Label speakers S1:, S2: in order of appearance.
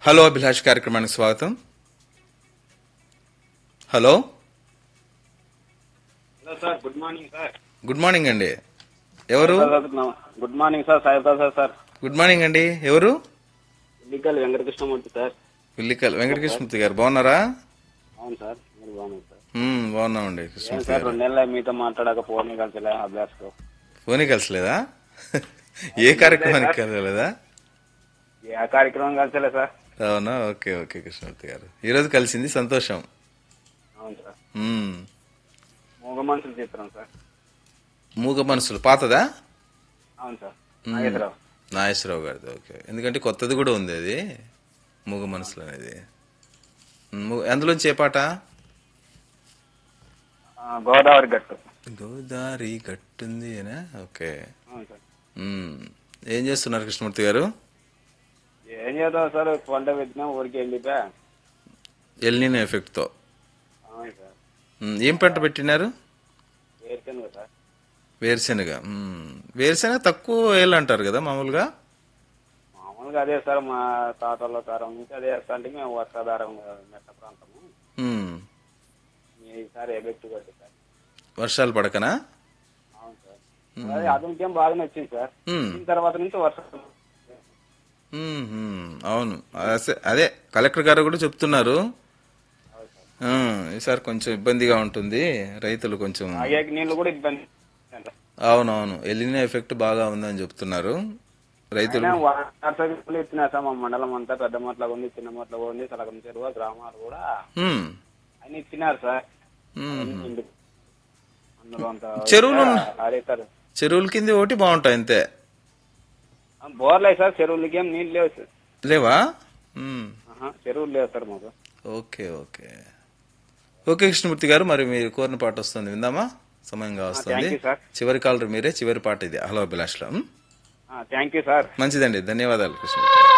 S1: Hello Abhilash కార్యక్రమానికి స్వాగతం hello
S2: hello sir good morning sir
S1: good morning అండి ఎవరు
S2: good morning sir Sai Prasad sir
S1: good morning అండి ఎవరు
S2: ఇల్లికల్ వెంకటకృష్ణమూర్తి సార్
S1: పిల్లికల్ వెంకటకృష్ణమూర్తి గారు బాగున్నారా
S2: అవును సార్ మీరు బాగున్నారు సార్
S1: మ్మ్, బాగున్నామండి
S2: ఏం
S1: కృష్ణమూర్తి
S2: సార్
S1: గారు
S2: రెండు నెలలు మీతో మాట్లాడాక ఫోన్ కలిసిలే అభ్యాస్
S1: ఫోన్ కలిసలేదా ఏ కార్యక్రమానికి కలవలేదా
S2: ఏ కార్యక్రమం కలిసిలే సార్
S1: అవునా ఓకే ఓకే కృష్ణమూర్తి గారు ఈరోజు కలిసింది సంతోషం
S2: అవును సార్
S1: మ్మ్.
S2: మూగ మనుషులు చిత్రం సార్
S1: మూగ మనసులు పాతదా
S2: అవును సార్ నాగేశ్వరరావు
S1: నాగేశ్వరరావు గారిది ఓకే ఎందుకంటే కొత్తది కూడా ఉంది అది మూగ మనసులు అనేది ము- అందులోంచి ఏ పాట
S2: ఆ, గోదావరి గట్టు
S1: గోదారి గట్టుంది అనా ఓకే
S2: అవును సార్
S1: మ్మ్. ఏం చేస్తున్నారు కృష్ణమూర్తి గారు
S2: ఏం చేద్దాం సార్ పంట పెట్టినా ఊరికి వెళ్ళిపోయా
S1: ఎల్నిన్ ఎఫెక్ట్తో
S2: అవును సార్
S1: మ్మ్. ఏం పంట పెట్టినారు
S2: వేరుకను సార్
S1: వేరుశెనగ మ్మ్. వేరుశెనగ తక్కువ వేలు అంటారు కదా మామూలుగా
S2: మామూలుగా అదే సార్ మా తాతల తరం నుంచి అదే వేస్తా అంటే మేము వర్షాధారం మెట్ట ప్రాంతము
S1: మ్మ్.
S2: ఈసారి ఎఫెక్ట్ కొట్టి సార్
S1: వర్షాలు పడకనా
S2: అవును సార్ అదే అతనికేం బాగానే వచ్చింది సార్
S1: మ్మ్.
S2: దీని తర్వాత నుంచి వర్షం
S1: మ్మ్, మ్మ్. అవును అసే- అదే కలెక్టర్ గారు కూడా చెప్తున్నారు ఆ, ఈసారి కొంచెం ఇబ్బందిగా ఉంటుంది రైతులు కొంచెం
S2: తాగేకి నీళ్లు కూడా ఇబ్బంది
S1: అవునవును ఎలిన ఎఫెక్ట్ బాగా ఉందని చెప్తున్నారు రైతులు
S2: అయినా వాట్సాప్ ఇచ్చినా సార్ మా మండలం అంతా పెద్ద మొట్ల ఉంది చిన్న మొట్ల ఉంది సలగం చెరువు గ్రామాలు కూడా
S1: మ్మ్.
S2: అన్ని ఇచ్చినారు సార్
S1: మ్మ్.
S2: ఇందు- అందులో అంత
S1: చెరువులు
S2: ఆడేస్తారు
S1: చెరువుల కింద ఒకటి బాగుంటాయి అంతే
S2: బోర్లే సార్ చెరువులకి ఏం నీళ్ళు లేవు సార్
S1: లేవా మ్మ్.
S2: ఆహా, చెరువులు లేవు సార్ మాకు
S1: ఓకే ఓకే ఓకే కృష్ణమూర్తి గారు మరి మీరు కోరిన పాట వస్తుంది విందామా సమయంగా వస్తుంది
S2: థ్యాంక్ యూ సార్
S1: చివరి కాలర్ మీరే చివరి పాట ఇది హలో అభిలాష్లో మ్?
S2: థ్యాంక్ యూ సార్
S1: మంచిదండి ధన్యవాదాలు కృష్ణమూర్తి గారు